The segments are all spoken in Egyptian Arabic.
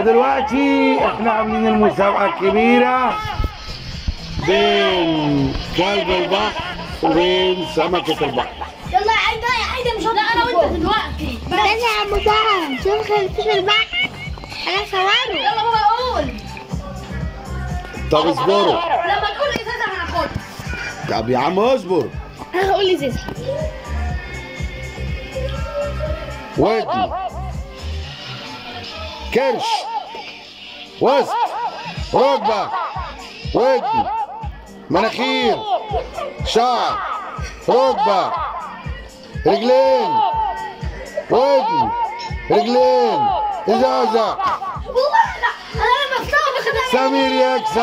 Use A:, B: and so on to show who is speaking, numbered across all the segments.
A: ودلوقتي احنا عاملين المسابقة الكبيرة بين كلب البحر وبين سمكة البحر
B: يلا يا عايدة يا عايدة مش لا انا وانت دلوقتي
C: استنى يا عم طه شوف خلفيه البحر انا صوره
B: يلا بابا قول
A: طب اصبروا
B: لما تقول ازازة هناخدها
A: طب يا عم اصبر
C: هقول لي زيزو
A: ودي كرش وسط ركبة ودي مناخير شعر ركبة رجلين ودي رجلين ازازة
B: والله لا انا لما بستوعب باخدها
A: سمير يكسب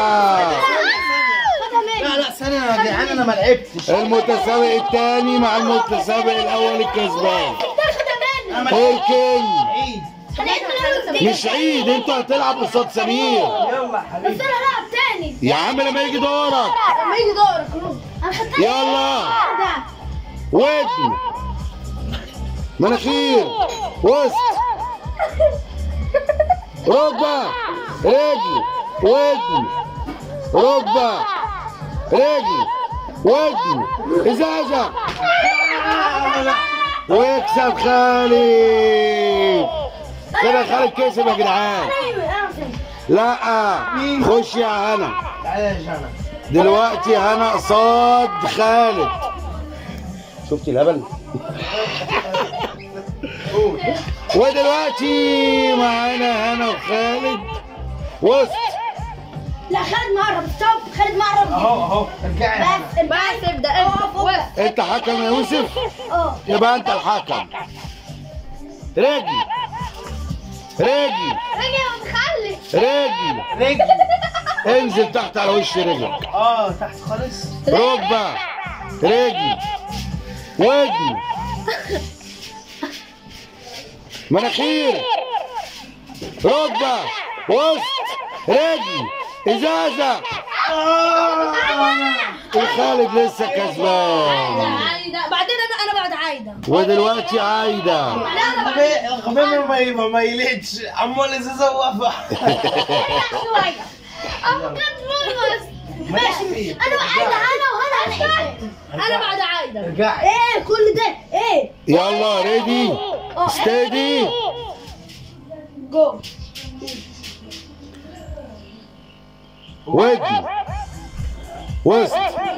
D: لا لا ثانية يا جدعان انا ما لعبتش
A: المتسابق الثاني مع المتسابق الاول الكسبان
D: انا ما لعبتش
A: اركن
D: عيد
A: مش عيد انتوا هتلعب قصاد سمير
D: يلا
B: بس
D: حبيبي
B: انا هلعب تاني
A: يا عم لما يجي دورك
B: لما يجي دورك خلاص انا خدتها
A: يلا
B: واحدة
A: ودن مناخير وسط ركبة رجل ودن ركبة رجل ودن ازازة ويكسب خالد كده خالد كسب يا جدعان
B: ايوه انا فهمت
A: لا خش يا هنا
D: تعالى يا جنى
A: دلوقتي هنا قصاد خالد شفتي الهبل ودلوقتي معانا هنا وخالد وسط
B: لا خالد مقرب ستوب خالد مقرب
D: اهو اهو ارجعي يا هنا.
B: بس بس ابدا ابدا وقف
A: انت حكم يا يوسف
B: اه
A: يبقى انت الحكم رجل رجل
B: رجع متخلف
A: رجل
D: رجل
A: انزل تحت على وش رجلك
D: اه تحت خالص
A: ركبة رجل ودن مناخير ركبة وسط رجل ازازة وخالد لسه كسبان
B: عايدة بعدين انا انا بعد عايدة
A: ودلوقتي عايدة
D: الغبي الغبي ما ي- ما يليتش عمال ازازه وقفه
B: شوية ابو كان بس
D: ماشي
B: انا عايدة انا وهنا عايدة انا بعد عايدة
D: ارجعي
B: ايه كل ده ايه
A: يلا ريدي ستيدي
B: جو
A: ودن وسط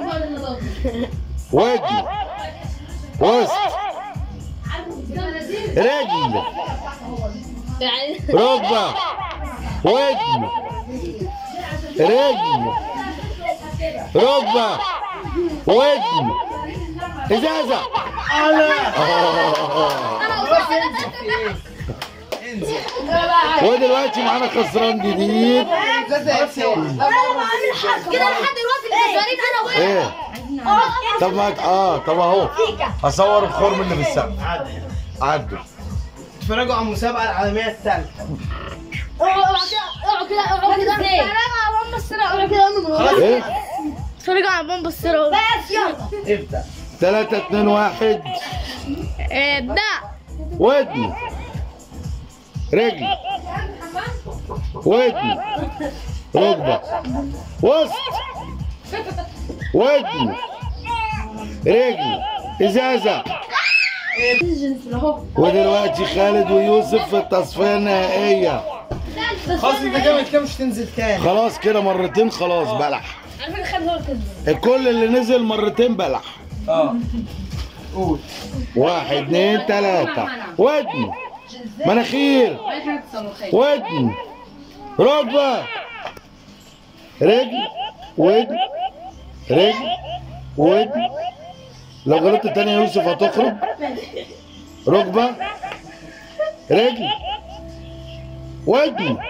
A: ودن وسط رجل
B: يعني
A: ركبة ودن رجل ركبة ودن ازازة
D: انزل
A: ودلوقتي معانا خسران جديد
D: ازازه يا سيدي
B: انا بعمل حاجة كده لحد دلوقتي الكسبانين انا وانت
A: ايه طب ما اه طب اهو هصور الخرم اللي في السقف
D: عادي
A: عدوا
D: اتفرجوا على المسابقه العالميه الثالثه
B: اقعد كده اقعد كده ازاي اقعد كده
D: خلاص
A: ايه
C: اتفرجوا على بومب السرور
B: بس يلا
D: ابدا
A: 3 2 1
C: ابدا
A: ودن رجل ودن ركبة وسط ودن رجل ازازة ودلوقتي خالد ويوسف في التصفية النهائية
D: خلاص انت جامد كده مش تنزل تاني
A: خلاص كده مرتين خلاص بلح
B: على فكرة خالد هو الكسبان
A: الكل اللي نزل مرتين بلح
D: اه قول
A: واحد اتنين تلاتة ودن مناخير ودن ركبة رجل ودن رجل ودن لو غلطت تاني يا يوسف هتخرج ركبة رجل ودن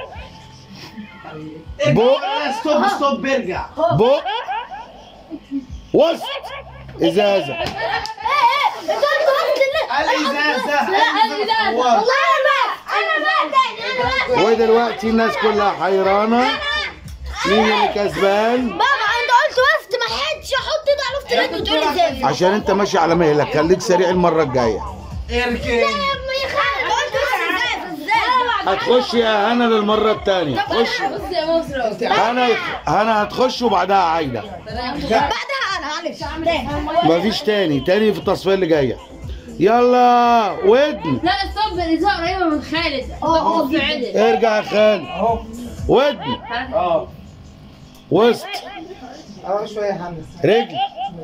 A: بق
D: لا ستوب ستوب ارجع
A: بق وسط ازازة
B: ايه ايه انت قلت وقت
D: الازازه
B: لا الازازة والله انا بقى انا بقى تاني انا بقى
A: ودلوقتي الناس كلها حيرانة مين اللي كسبان
B: بابا انت قلت وقت ما حدش احط ايدي على افتراض وتقول ازاي
A: عشان انت ماشي على مهلك خليك سريع المرة الجاية
D: اركن
B: يا ابني خالد قلت وقت ازاي ازاي انا بعد
A: هتخش يا هنا للمره الثانيه خش
B: بص يا مصر
A: هنا هنا هتخش وبعدها عايده
C: بعدها انا معلش
A: مفيش تاني تاني في التصفيه اللي جايه يلا ودن
B: لا الصوب الإذاعة قريبة من خالد اه في عدل
A: ارجع يا خالد
D: اهو
A: ودن
D: اه
A: وسط
D: اه شويه يا حمد
A: رجل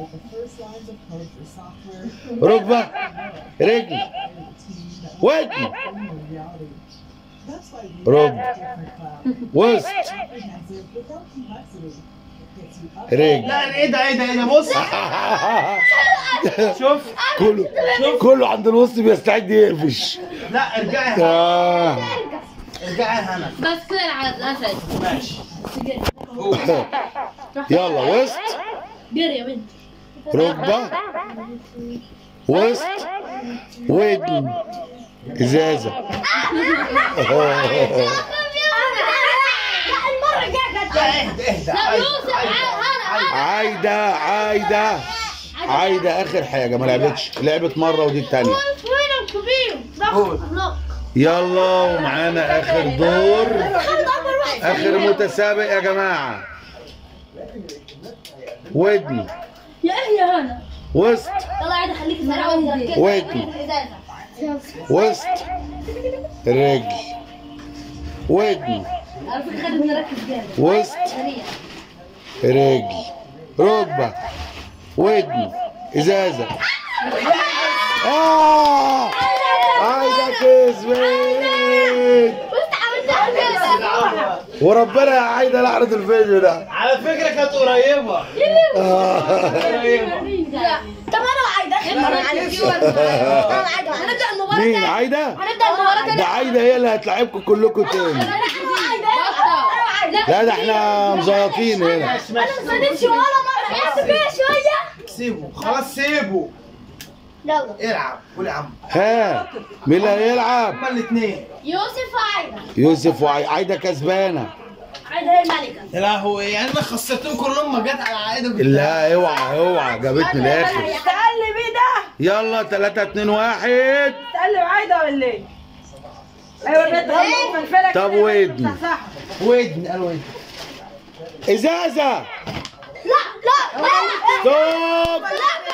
A: ركبة رجل ودن ركبة وسط رجل
D: لا ايه ده ايه ده ايه ده بص شوف
A: كله كله عند الوسط بيستعد يقفش
D: لا ارجعي
A: آه.
D: ارجعي يا هنا
B: بس كده على الأسد
D: ماشي
A: يلا وسط
B: جري يا بنت
A: ركبة وسط ودن ازازة
C: المرة الجاية
D: لا اهدى اهدى
B: لا يوسف أنا
A: عايدة عايدة عايدة آخر حاجة ما لعبتش لعبت مرة ودي التانية
B: وين الكبير
D: قول.
A: يلا ومعانا آخر دور آخر متسابق يا جماعة ودن
B: يا إيه يا هنا
A: وسط
B: يلا عادي خليك سريع
A: ودن وسط رجل ودن
B: على فكرة خلينا نركز جامد
A: وسط
B: سريع
A: رجل ركبة ودن ازازة اه عايزة كسبت وربنا يا عايدة لعنة الفيديو ده
D: على فكره كانت قريبه
A: آه.
D: قريبه
C: طب انا وعايدة معلش انا وعايدة هنبدأ المباراة
A: مين
C: تاني
A: عايدة؟
C: هنبدأ المباراة تاني
A: ده عايدة هي اللي هتلعبكم كلكم تاني
C: انا وعايدة
A: لا ده احنا مزيطين هنا
D: ماشي ماشي
C: ما صدقتش ولا مرة حاسب بيها شوية
D: سيبه خلاص سيبه
C: يلا
D: العب قول يا عم
A: ها مين اللي هيلعب؟
D: هما الاثنين
C: يوسف وعايدة
A: يوسف وعايدة كسبانة
C: عايدة هي الملكة
D: يا لهوي يعني انا خصيتهم كلهم ما جت على عائده بالله.
A: لا اوعى اوعى جابتني الاخر
E: تقلب ايه ده؟
A: 'يلا 3 2 1
E: تقلب عايده ولا ايه؟ ايوه البنت غلطت في الفلك
A: طب
E: كده،
A: ودن.
E: صح
D: ودن قال ودن
A: ازازة
C: لا لا لا
A: ستوب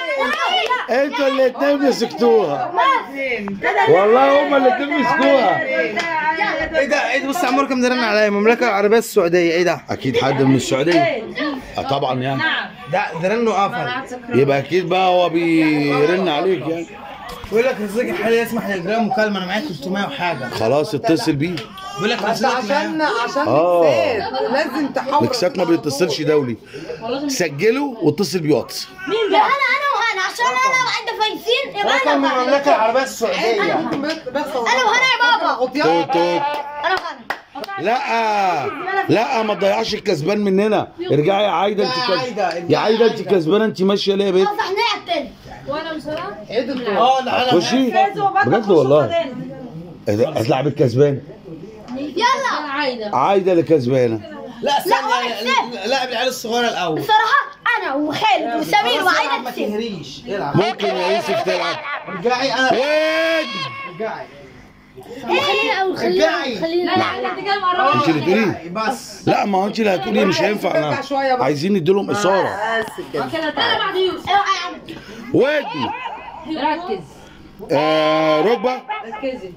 C: لا
A: انتوا الاتنين مسكتوها
E: كده
A: والله هما الاتنين مسكوها
D: ايه ده ايه ده بص يا عمر كم رن عليا المملكه العربيه السعوديه ايه ده؟
A: اكيد حد من السعودية آه طبعا يعني
D: ده ده رنه قفل
A: يبقى اكيد بقى هو بيرن عليك يعني
D: بيقول لك رزقك الحالي يسمح للاجراء مكالمه انا معايا 300 وحاجه
A: خلاص اتصل بيه
D: بيقول لك
E: بس
D: رزقك
E: عشان
D: معايا.
E: عشان
A: آه.
E: مكسات لازم تحول
A: مكسات ما بيتصلش دولي سجله واتصل بيه واتس
E: مين
C: انا
E: ده؟
C: انا وهنا عشان انا وعايدة فايزين يبقى
D: رقم
C: انا
D: من المملكه العربيه السعوديه
E: بس
C: انا وهنا يا بابا
A: توت توت
C: انا وهنا
A: لا لا ما تضيعش الكسبان مننا ارجعي يا عايده انت
D: لا يا
A: كسب...
D: عايدة، ارجعي
A: يا عايده
D: يا
A: انت
D: عايدة.
A: كسبانه انت ماشيه ليه يا بنت
C: خلاص هنلعب تاني
B: وانا بصراحة
D: اه لا انا
A: خشي بجد والله هتلعب الكسبان
C: يلا
B: انا عايدة
A: عايده اللي كسبانه
D: لا
C: لا، واحد
D: ثانيه
C: ثاني.
D: لا بالعيال الصغيره الاول
C: بصراحة انا وخالد وسمير
D: خلاص العب،
C: وعايدة
D: ما
C: كسبت
D: تهريش العب
A: ممكن يا يوسف تلعب
D: ارجعي انا
A: وين
D: ارجعي
B: خلينا اول خلينا
D: ارجعي
B: خلينا
A: انت اللي تقولي
D: ارجعي، بس
A: لا ما هو انت اللي هتقولي مش هينفع
E: ارجع شوية
A: انا
E: بقى.
A: عايزين نديلهم اثاره
E: بس كده
B: انا بعد يوسف
C: اوعى يا عم
A: ودن
B: ركز
A: آه ركبه
E: ركزي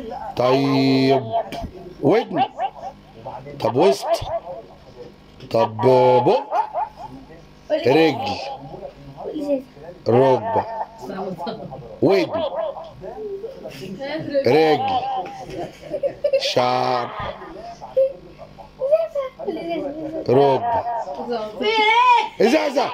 A: طيب ودن طب وسط طب بق رجل ركبه ودن رجل شعر ركبه ازازه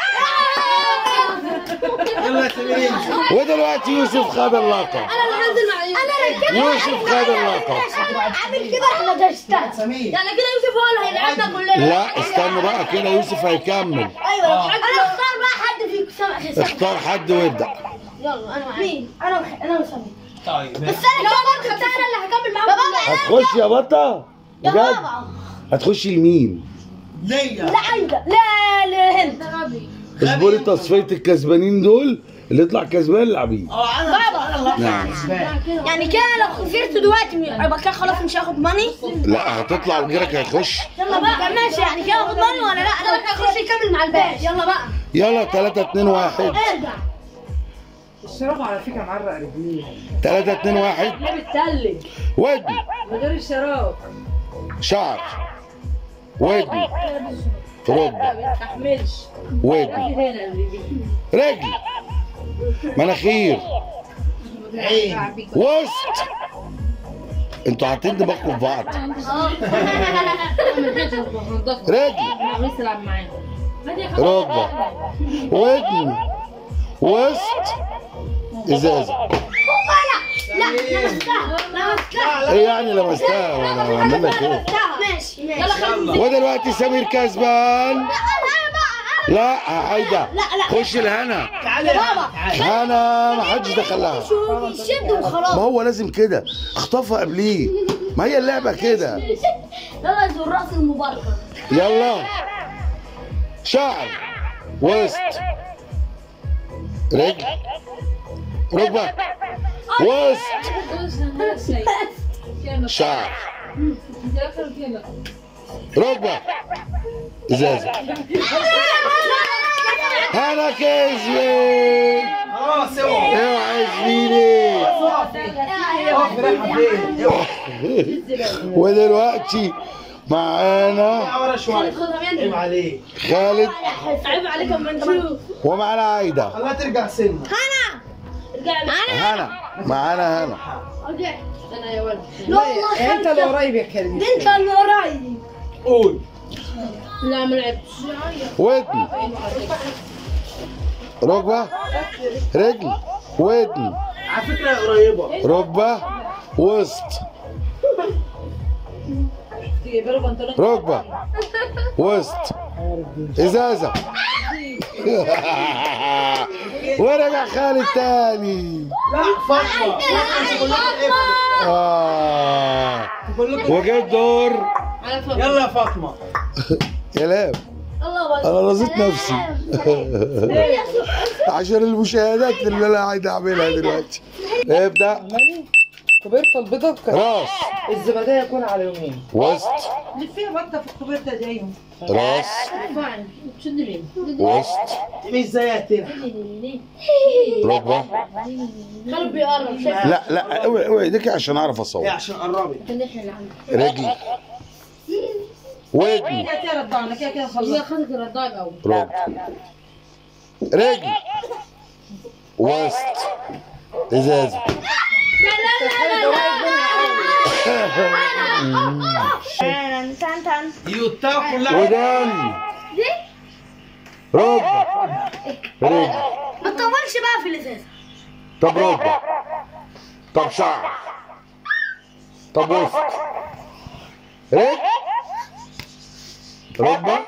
D: يلا يا سمير
A: ودلوقتي يوسف خد اللقب
B: انا اللي هنزل مع يوسف
C: انا ركزت
A: يوسف خد اللقب
C: عامل كده احنا دشتات
D: سمير
B: يعني كده يوسف هو اللي هيلعبنا كلنا
A: لا استنى بقى كده يوسف هيكمل
C: ايوه انا اختار بقى حد فيكم سامع خسر
A: اختار حد وابدأ
C: يلا انا معاك مين انا وخ... انا وسامي
D: طيب
C: بس انا كمان خدت انا اللي هكمل معاهم بابا
A: هتخش يا بطة
C: يا
A: بجد
C: بابا
A: هتخشي لمين
D: ليا
C: لا عايدة لا لهند
B: غبي
A: اصبري تصفية الكسبانين دول اللي يطلع كسبان العبيه
D: اه انا
C: بابا
A: نعم
C: يعني كده لو خسرت دلوقتي يبقى كده خلاص مش هاخد ماني
A: لا هتطلع وغيرك هيخش
C: يلا بقى ماشي يعني كده هاخد ماني ولا لا انا هخش يكمل مع الباقي يلا بقى
A: يلا 3 2 1
C: ارجع
E: الشراب على فكره معرق رجليه
A: 3 2 1
E: ليه بتتلج
A: ودن
E: من غير الشراب
A: شعر ودن ركبة
E: ما بيستحملش
A: ودن
E: هنا اللي
A: رجل مناخير
D: عين
A: وسط انتوا حاطين دماغكم في بعض رجل
E: بيلعب معانا
A: ركبة ودن وسط ازازة
C: لا لمستها لمستها
A: ايه يعني لمستها وانا اعمل لك ايه
C: ماشي ماشي يلا خلينا
A: ودلوقتي سمير كسبان لا عايدة
C: لا لا
A: خش الهنا
D: تعالى يا
C: بابا.
D: تعالى
A: هنا ما حدش دخلها
C: شوف يشد
A: ما
C: وخلاص
A: هو لازم كده اخطفها قبليه ما هي اللعبة كده
C: يلا ذو الراس المبارك
A: يلا شعر وسط رجل ركبة وسط شعر ركبة ازازة هنا كسبت
D: خلاص اوعى
A: اوعى يا زميلي
D: اقف رايحه فين اوعى
A: ودلوقتي معانا
D: ورا شويه عيب عليك
A: خالد
C: عيب عليك اما انت شوف
A: ومعانا عايدة
D: خليها ترجع سنه
A: هنا معانا هنا
C: انا يا ولد لا والله
E: انت اللي قريب يا كريم
C: ده انت اللي وراي
D: قول
C: لا ما لعبتش
A: ودن ركبة رجل ودن
D: على فكره قريبه
A: ركبة وسط
E: تجيب له بنطلون
A: ركبة وسط ازازة ورجع خالد تاني
D: لا فاطمه فاطمه كلكم
A: آه
D: كلكم
A: وجه الدور
D: يلا يا فاطمه
A: يا لاب انا رضيت نفسي عشان المشاهدات اللي انا قاعد اعملها دلوقتي ابدا
E: كبرت البيضه بك-
A: راس
E: الزباديه يكون على يومين
A: وسط
E: لفيها بطه في الكبرته دايما
A: راس وسط
D: مش زيها تاني
A: ركبة
C: خلوا بيقرب شايف
A: لا لا اوعي اوعي ايديك عشان اعرف
D: ايه
A: اصور
D: عشان قربت
A: رجل ودن
E: كده كده رضعنا كده كده خلصنا
C: خدت الرضاعي الاول
A: ركبة رجل وسط ازازة
C: تن تن تن
D: يوتا كلها
A: ودان ركبة رجل
C: ما تطولش بقى في الازازه
A: طب ركبة طب شعر طب وسط رجل ركبة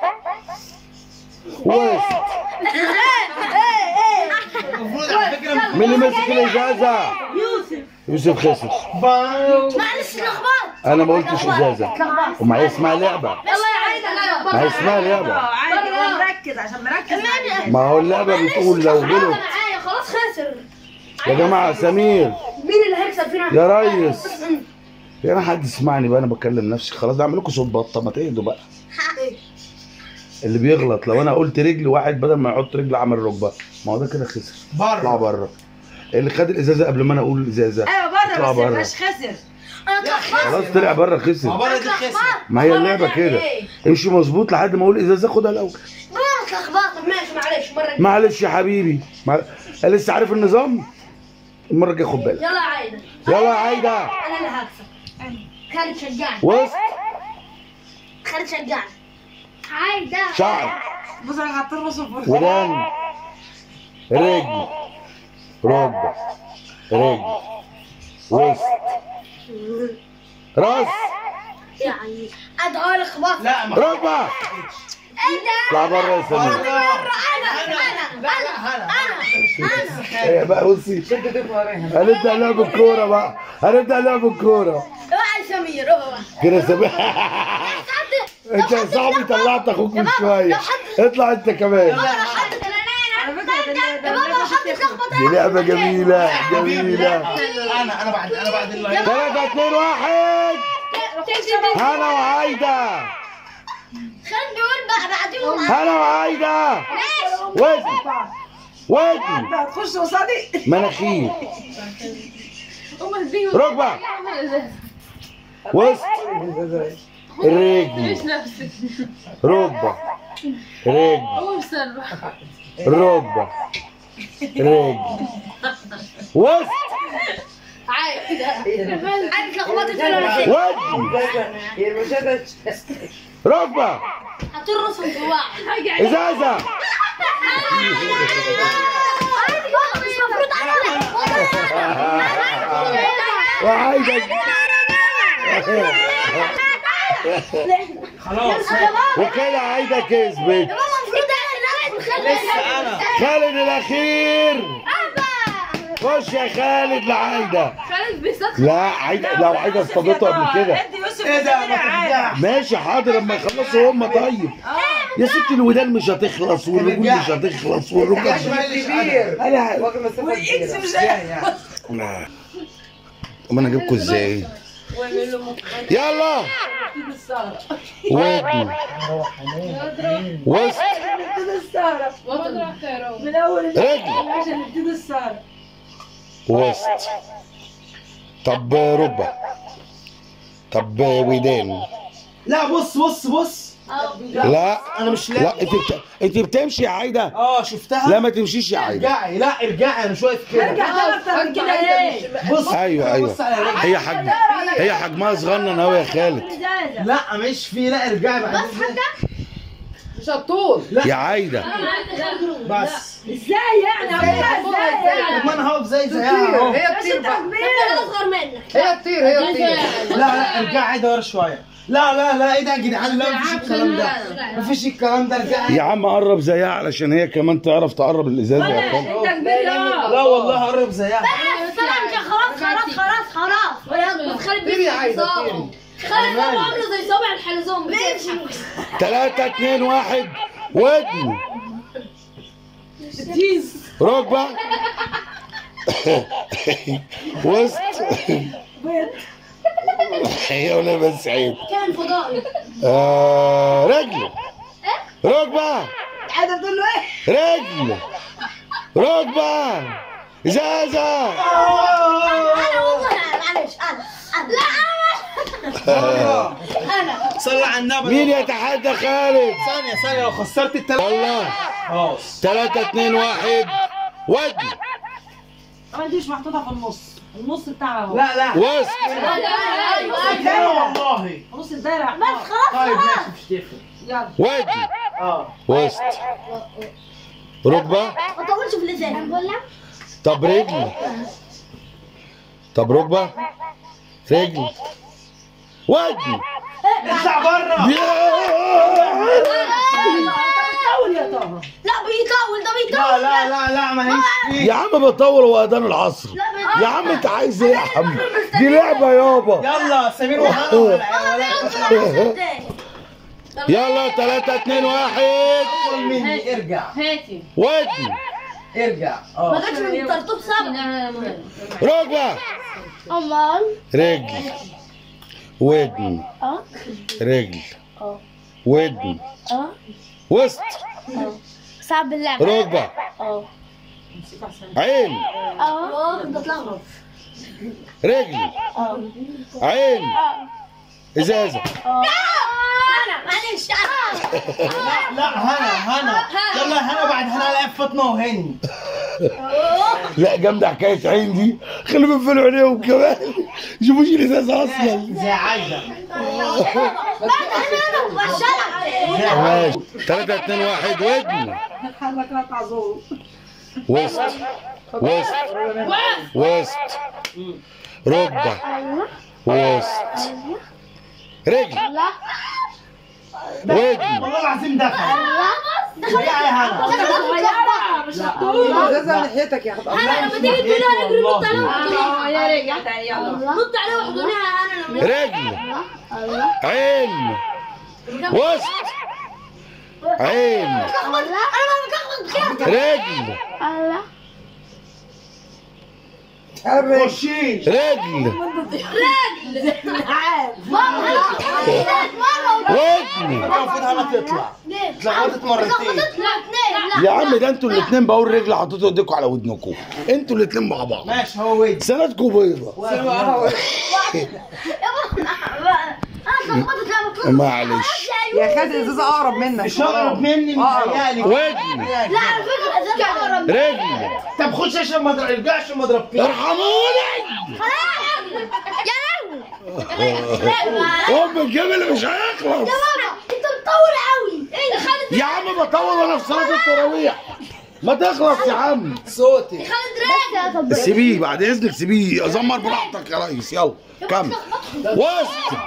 A: وسط
D: المفروض على فكره
A: مين اللي ماسك الازازة؟
C: يوسف
A: يوسف خسر
D: باو.
C: معلش لخبط
A: انا ما قلتش ازازة وما هي اسمها لعبة
C: يلا يا عايده
A: ما هي اسمها لعبة
E: عادي هو مركز عشان مركز
A: ما هو اللعبة بتقول لو غلط
C: معايا خلاص خسر
A: يا جماعة سمير
C: مين اللي هيكسب فينا
A: يا ريس يا انا حد يسمعني بقى انا بكلم نفسي خلاص ده اعمل لكم صوت بطه ما تهدوا بقى اللي بيغلط لو انا قلت رجل واحد بدل ما يحط رجل عمل ركبه ما هو ده كده خسر اطلع
D: بره
A: بره اللي خد الازازه قبل ما انا اقول الازازه
E: ايوه
A: اطلع
E: بره بس
A: بره.
E: مبقاش خسر
C: انا اتلخبطت
A: خلاص طلع بره
D: ما
A: خسر
D: بره دي خسر
A: ما هي اللعبه كده امشي مظبوط لحد ما اقول ازازه خدها الاول
C: انا اتلخبطت ماشي معلش مره جاية.
A: معلش يا حبيبي ما... لسه عارف النظام المره الجايه خد بالك
C: يلا يا عايده
A: يلا يا عايده
C: انا اللي هكسب خالد شجعني
A: وسط
C: خالد شجعني عايده
A: شعر
E: بص انا حاطين راسه في الفرن.
A: ودان رجل ركبة رجل وسط راس
C: يعني ادعو لخبط
D: لا ما
A: ركبة
C: انت
A: اطلع بره يا سمير
C: انا انا انا انا
A: ايه بقى بصي
E: شد ايدك وراها
A: هنبدأ لعب الكورة بقى هنبدأ لعب الكورة
C: اوعى سمير اوعى
A: كده يا سمير انت يا صاحبي طلعت اخوك من شوية اطلع انت كمان
E: على فكره ده- ده- ده-
C: بابا
A: دي لعبة جميلة جميلة
D: انا انا بعد انا بعد اللايف
A: ثلاثة اتنين واحد هنا وعايدة
C: خلينا نقول بقى بعدين
A: هنا وعايدة وزن وزن
E: انت هتخش قصادي
A: مناخير ركبة وسط رجل ركبة رجل ركبة رجل وسط
C: عارف لخبطت ولا لا
A: وزن ركبة
C: هترقص انطباع
A: ازازة
C: مش المفروض
A: وعايدة
D: خلاص
A: وكده عايدة كسبت
C: المفروض
D: لسه انا
A: خالد الأخير خش يا خالد لعايدة لا عايدة لو عايدة اصطادته قبل كده
E: ادي يوسف
D: ايه ده
E: وسمير
D: ما
E: عادي.
D: ترجعش
A: ماشي حاضر لما يخلصوا هم طيب يا ست الودان مش هتخلص والرجول مش هتخلص والركب
D: كبير
E: والاكس مش ده
A: ما انا اجيبكم ازاي يلا ودني وسط
E: نبتدي السهرة من اول
A: رجل
E: عشان نبتدي السهرة
A: وسط طب ركبة طب ودان
D: لا بص بص بص
A: لا
D: انا مش
A: لا
D: لاقي
A: انت بت... انت بتمشي يا عايده
D: اه شفتها
A: لا ما تمشيش يا عايده
D: ارجعي لا ارجعي انا مش واقف كده
E: ارجع تاني اكتر من كده ليه؟
D: بص
A: ايوه ايوه
D: بص على رجلي.
A: هي حجم هي حجمها صغنن قوي يا خالد
E: ازازة
D: لا مش في لا ارجعي بعد إذنك.
A: يا عايده
D: بس
E: ازاي يعني عملها ازاي
D: طب
E: يعني
D: ما انا هقف زي زيها اهو
E: بس انت كبير
C: اصغر منك
D: لا لا ارجعي عايده ورا شويه لا لا لا ايه ده يا جدعان لا مفيش الكلام ده مفيش الكلام ده ارجعي
A: يا عم قرب زيها علشان هي كمان تعرف تقرب الازازه يا خالد
E: انت كبير يا
D: لا والله قرب زيها
C: خلاص خلاص خلاص خلاص خالد بيجي عصابه خالد ده عامله زي صابع الحلزون بيضحك
A: ثلاثة اتنين واحد ودن ركبة وسط هي ولا بس عيب
C: كان فضائي
A: آه رجل ركبة
E: عايزه تقول له ايه؟
A: رجل ركبة ازازة
C: انا والله معلش انا انا لا انا
D: صلي على النبي
A: مين يتحدى خالد
D: ثانية ثانية لو خسرت التلاتة
A: يلا
D: خلاص
A: ثلاثة اتنين واحد ودن
E: ما انتش محطوطه في النص النص بتاعها اهو
D: لا لا
A: وسط
D: كده والله
E: نص الدايره يا
C: بس
E: احمد
C: خلاص
D: طيب ماشي مش تفرق
E: يلا
A: ودن
D: اه
A: وسط ركبة
C: ما تطولش في اللسان بقول لك
A: طب رجل طب ركبة رجل ودن
D: اطلع بره
E: حاول يا طه
C: لا بيطول ده بيطول
D: لا لا لا لا ماليش فيه
A: يا عم بطول هو اذان العصر
C: لا بيطول
A: يا عم انت عايز ايه يا عم دي لعبة يابا
D: يلا سمير وهنا ولا
A: يلا ثلاثة اتنين واحد
D: اطول مني ارجع
A: ودن
D: ارجع
C: ما
D: اه
C: جاتش من طرطوب سبع
A: ركبة
C: امال
A: رجل ودن
C: اه
A: رجل
C: اه
A: ودن
C: اه
A: وسط
C: صعب اللعب
A: ركبة
C: اه
A: عين
C: اه ده اتلخبط
A: رجل
C: اه
A: عين ازازة
C: اه انا معلش انا
D: لا هنا هنا يلا هنا بعد هنا لعب فاطمة وهني
A: لا جامدة حكاية عين دي خلي بنفلوا عليهم كمان شوفوش الازازة اصلا
D: زي عايدة
C: بعد انا انا وشلع
A: ماشي ثلاثة اتنين واحد ودن
E: حرك قطع زور
A: وسط وسط وسط ركبة وسط رجل
C: لا
A: ودن
D: والله العظيم دخل
C: لا
D: ارجعي هنا
E: صغيرة مش هتطول
F: ازازه ناحيتك يا اخي
C: انا لما تيجي تقول انا اجري نط عليها
E: اه يا رجع تعالى يلا
C: نط عليها واحضنها انا لما
A: رجل
C: الله
A: عين وسط عين
C: الله انا ما بكخبط كده
A: رجل
C: الله
D: خشيش
A: رجل ودن
D: المفروض هنا تطلع اتلخبطت مرتين
A: يا عم ده انتوا الاثنين بقول رجل حطيتوا ايديكم على ودنكم انتوا الاثنين مع بعض
D: ماشي هو ويد
A: سندكم بيضة معلش
E: يا خالد الازازه اقرب منك
D: مش اقرب مني متهيألي
A: ودن
C: لا على فكره الازازه اقرب
A: رجل
D: طب خش عشان ما اضرب ارجع عشان ما اضربكش
A: ارحموني
C: يا لهوي
A: ام الجبل مش هيخلص
C: يا بابا انت بتطول قوي ايه خالد
A: يا عم بطول وانا في صلاه التراويح ما تخلص يا عم
D: صوتي
C: خالد راجع
A: سيبيه بعد اذنك سيبيه ازمر براحتك يا ريس يلا كمل وسط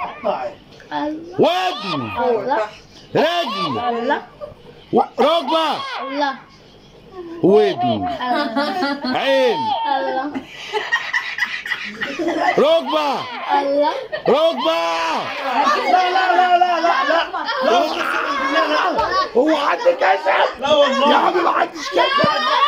A: ودن رجل و- ركبه
C: الله
A: ودن عين ركبه
C: الله
A: ركبه
D: لا لا لا لا لا لا
A: هو حد كسب
D: لا والله
A: يا عم ما حدش كسب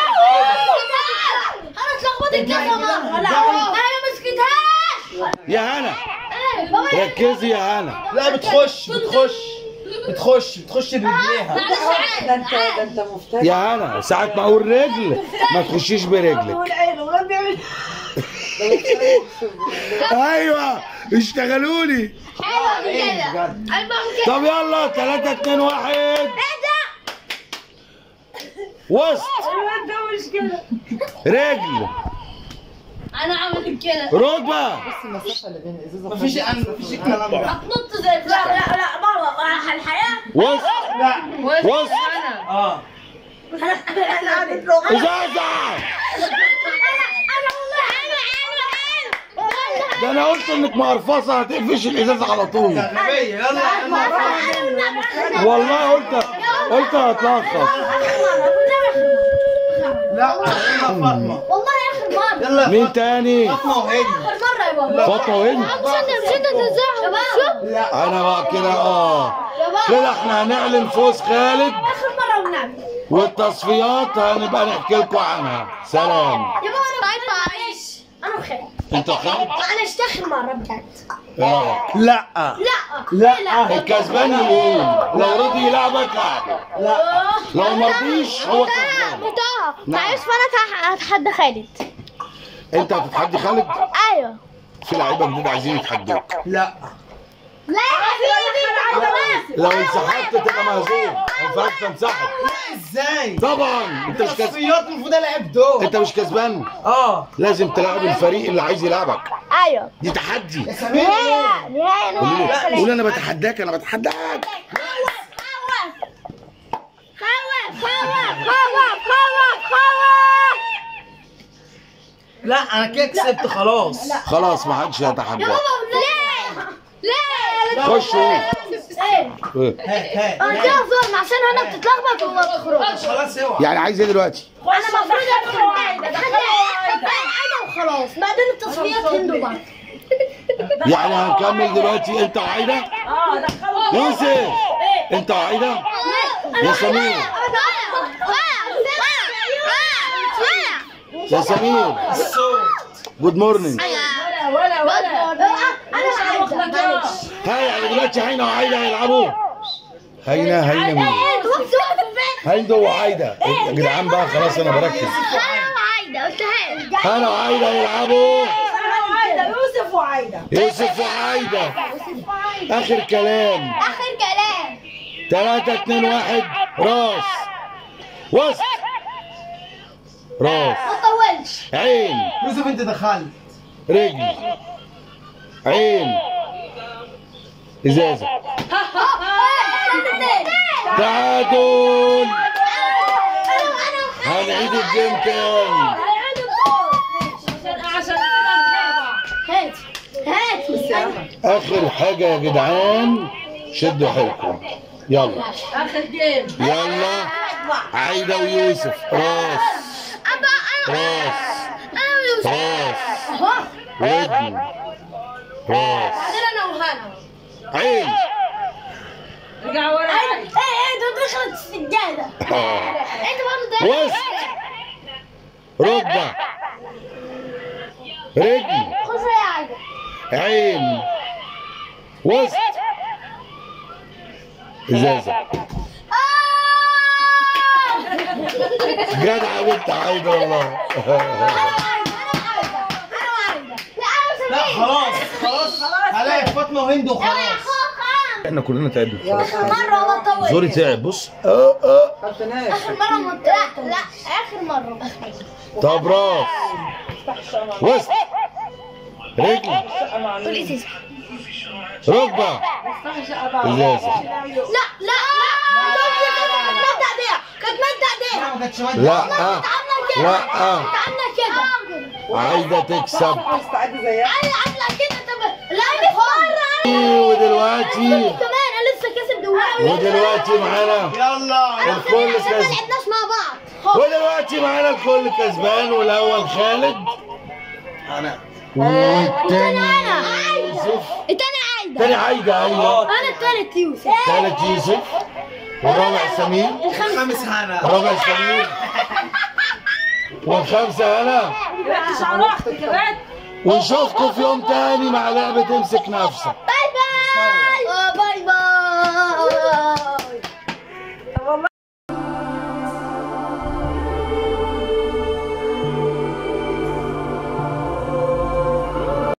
C: انا اتلخبطت كذا مره لا انا ما مسكتهاش
A: يا هنا
C: ايه بابا
A: ركزي يا هنا
D: لا بتخش بتخش بتخش بتخش برجليها
C: معلش
E: ده
C: عادي
E: انت ده انت مفتري
A: يا هنا ساعة ما اقول رجل ما تخشيش برجلك
E: والعين ولا بيعمل
A: ايوه اشتغلوا لي
C: حلوه دي كده
D: بجد.
C: انا بعمل كده
A: طب يلا 3 2 1 وسط
E: انت مش كده
A: رجل
C: انا عامل كده
A: ركبه
E: المسافه اللي بين الازازه
D: مفيش مفيش الكلام ده
C: هتنط زي لا لا لا بابا على الحياه
A: وسط
D: لا
A: وسط
D: اه
E: انا عامل له
A: ازازه
C: انا والله انا انا انا
A: ده انا قلت انك مقرفصه هتقفش الازازه على طول
D: غبية يلا يلا
A: والله قلت قلت هتلخص
D: لا يلا فاطمة
C: والله اخر مره
D: يلا
A: مين
D: يا
A: تاني
D: فاطمة وهدي
C: اخر مره يا بابا
A: فاطمه وين
C: مش انت مش انت تزعل شوف
D: لا
A: انا بقى كده اه
C: يا بابا
A: كده احنا هنعلن فوز خالد
C: اخر مره ونعمل
A: والتصفيات هنبقى نحكي لكم عنها سلام
C: يا بابا انا طيب معلش انا وخالد
A: انت خالد
C: انا اشتغل مره بجد
A: ايه رايك
D: لا
C: لا
D: لا
A: الكسبان يقول لو رضي يلعبك لعبه
D: لا
A: لو ما رضيش هو كسبان
C: متى
A: نعم.
C: معلش فانا هتحدى خالد
A: انت هتتحدي خالد
C: ايوه
A: في لعيبه جديده عايزين يتحدوك
D: لا
C: لا في
A: لو انسحبت تبقى مهزوم ما ينفعش تنسحب
D: ازاي
A: طبعا انت مش كسبان
D: تصفيات المفروض العب دول
A: انت مش كسبان
D: اه
A: لازم تلعب الفريق اللي عايز يلعبك
C: ايوه
A: دي تحدي
D: يا سمير
C: نهاية نهاية
A: قول
C: نهاية
A: له قول انا بتحداك انا بتحداك
C: خوف خوف خوف خوف خوف
D: لا انا كده كسبت خلاص
A: خلاص ما حدش هيتحداك
C: ليه؟ ليه؟
A: خش قول.
C: ايه؟
A: ايه؟
D: هات هات
C: انا كده ظلم عشان انا بتتلخبط وما تخرجش
D: خلاص اوعى
A: يعني عايز ايه دلوقتي؟
C: انا المفروض ادخل عايده عايده وخلاص بعدين التصفيات هندوا بعض
A: يعني هنكمل دلوقتي انت وعايده؟
E: اه دخلوا
A: يوسف انت وعايده؟ يا سمير يا سمير
D: الصوت
A: جود مورنينج
E: ولا ولا
C: انا عايزه معلش
A: ها يعني دلوقتي هينا وعايده هيلعبوا هينا هينا مين؟ هيدا وعايده يا جدعان بقى خلاص انا بركز
C: انا وعايده قلتها لك
A: هنا وعايده هيلعبوا
E: انا وعايده يوسف وعايده
A: يوسف وعايده اخر كلام
C: اخر كلام
A: 3 2 1 راس وسط راس
C: ما تطولش
A: عين
D: يوسف انت دخلت
A: رجل عين ازازه تعادل هنعيد الجيم تاني
E: عشان
C: هات هات
A: اخر حاجه يا جدعان شدوا حيلكم يلا
E: اخر جيم
A: يلا عايده ويوسف راس
C: ابا انا
A: راس
C: انا ويوسف
A: راس
C: اهو
A: ودن راس
C: بعدين انا وهنا
A: عين
E: رجع ورا
C: ايه ايه ده دخلت السجاده انت برضه ده
A: وسط ركبه رجل
B: خش يا عايدة
A: عين وسط ازازه جدع بنت عايده والله
D: لا خلاص خلاص هلاقي فاطمه وهند وخلاص
A: احنا كلنا تعبنا خلاص.
B: مرة ما تطول
A: زوري تعب بص اه اه
B: آخر مرة ما تطول لا آخر مرة
A: طب راس وسط رجل ركبه ازازه
B: لا لا لا كانت مادة ايديها كانت مادة ايديها
D: ما كانتش مادة.
A: لا
B: عملنا كده
A: لا
B: عملنا كده
A: عايزه تكسب
E: مستعد زيها
B: انا عاملة كده طب لا مش مرة
A: ودلوقتي
B: كمان انا لسه كاسب دلوقتي
A: ودلوقتي معانا
D: يلا
A: الكل
B: عشان ما
A: كسب
B: لعبناش مع بعض
A: ودلوقتي معانا الكل كسبان والاول خالد
D: انا
A: والتاني
B: انا
A: يوسف
B: التاني عايدة
A: تاني عايدة ايوه
B: انا التالت يوسف
A: تالت يوسف والرابع سمير
D: الخامس هنا
A: الرابع سمير والخامسة هنا
E: كبرت شعر اختك كبرت
A: ونشوفكم في يوم تاني مع لعبة امسك نفسك